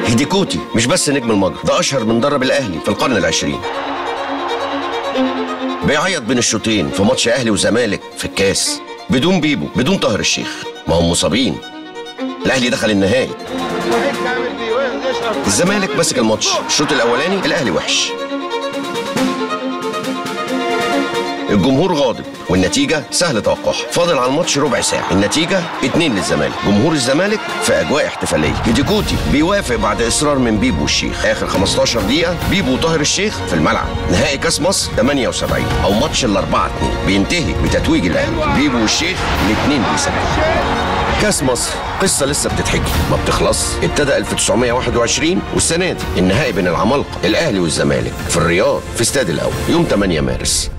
هيديكوتي مش بس نجم المجر ده اشهر من درب الاهلي في القرن العشرين بيعيط بين الشوطين في ماتش اهلي وزمالك في الكاس بدون بيبو بدون طاهر الشيخ ما هم مصابين الاهلي دخل النهائي الزمالك مسك الماتش الشوط الاولاني الاهلي وحش الجمهور غاضب والنتيجة سهل توقعها فاضل على الماتش ربع ساعة النتيجة اتنين للزمالك جمهور الزمالك في أجواء احتفالية هيديكوتي بيوافق بعد إصرار من بيبو والشيخ آخر 15 دقيقة بيبو وطاهر الشيخ في الملعب نهائي كاس مصر 78 أو ماتش الأربعة اتنين بينتهي بتتويج الأهلي بيبو والشيخ الاتنين بيسجلوا كاس مصر قصة لسه بتتحكي ما بتخلص ابتدى 1921 والسنة دي النهائي بين العمالقة الأهلي والزمالك في الرياض في استاد الأول يوم 8 مارس